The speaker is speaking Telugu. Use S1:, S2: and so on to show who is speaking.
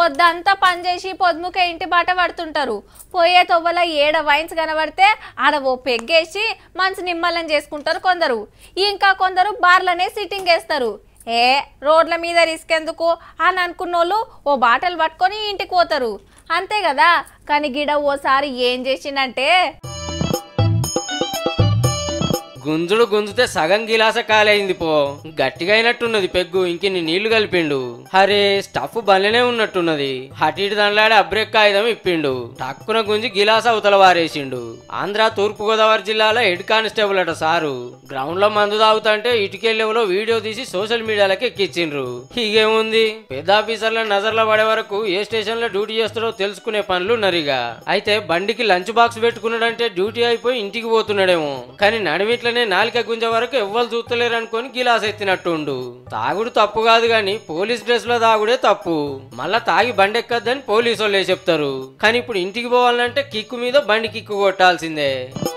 S1: పొద్దంతా పనిచేసి పొద్దుముకే ఇంటి బాట పడుతుంటారు పోయే తొవ్వల ఏడ వైన్స్ కనబడితే ఆడ ఓ పెగ్గేసి మంచి నిమ్మలం చేసుకుంటారు కొందరు ఇంకా కొందరు బార్లనే సిట్టింగ్ వేస్తారు ఏ రోడ్ల మీద రిస్క్ ఎందుకు అని అనుకున్నోళ్ళు ఓ బాటలు పట్టుకొని ఇంటికి పోతారు అంతే కదా కానీ గిడ ఓసారి ఏం చేసిందంటే
S2: గుంజుడు గుంజితే సగం గిలాస కాలైంది పో గట్టిగా అయినట్టున్నది పెగ్గు ఇంకిన్ని నీళ్లు కలిపిండు హరే స్టఫ్ బల్లనే ఉన్నట్టున్నది అటు ఇటు దండలాడి అబ్రేక్ కాగితం ఇప్పిండు టక్కున గుంజి గిలాస అవతల వారేసిండు ఆంధ్ర తూర్పు గోదావరి జిల్లాలో హెడ్ కానిస్టేబుల్ అట సారు గ్రౌండ్ లో మందు తాగుతుంటే ఇటుకెళ్ళేవలో వీడియో తీసి సోషల్ మీడియాలకు ఎక్కించిండ్రు ఇగేముంది పెద్ద ఆఫీసర్ల నజర్లో పడే వరకు ఏ స్టేషన్ లో డ్యూటీ చేస్తారో తెలుసుకునే పనులు ఉన్నరిగా అయితే బండికి లంచ్ బాక్స్ పెట్టుకున్నాడంటే డ్యూటీ అయిపోయి ఇంటికి పోతున్నాడేమో కానీ నడిమిట్లనే నాలిక గుంజ వరకు ఎవ్వరు చూస్తలేరు అనుకొని గిలాస్ ఎత్తినట్టుండు తాగుడు తప్పు కాదు గాని పోలీస్ డ్రెస్ లో తాగుడే తప్పు మళ్ళా తాగి బండి ఎక్కద్దని పోలీసు వాళ్ళే చెప్తారు కానీ ఇప్పుడు ఇంటికి పోవాలంటే కిక్కు మీద బండి కిక్కు కొట్టాల్సిందే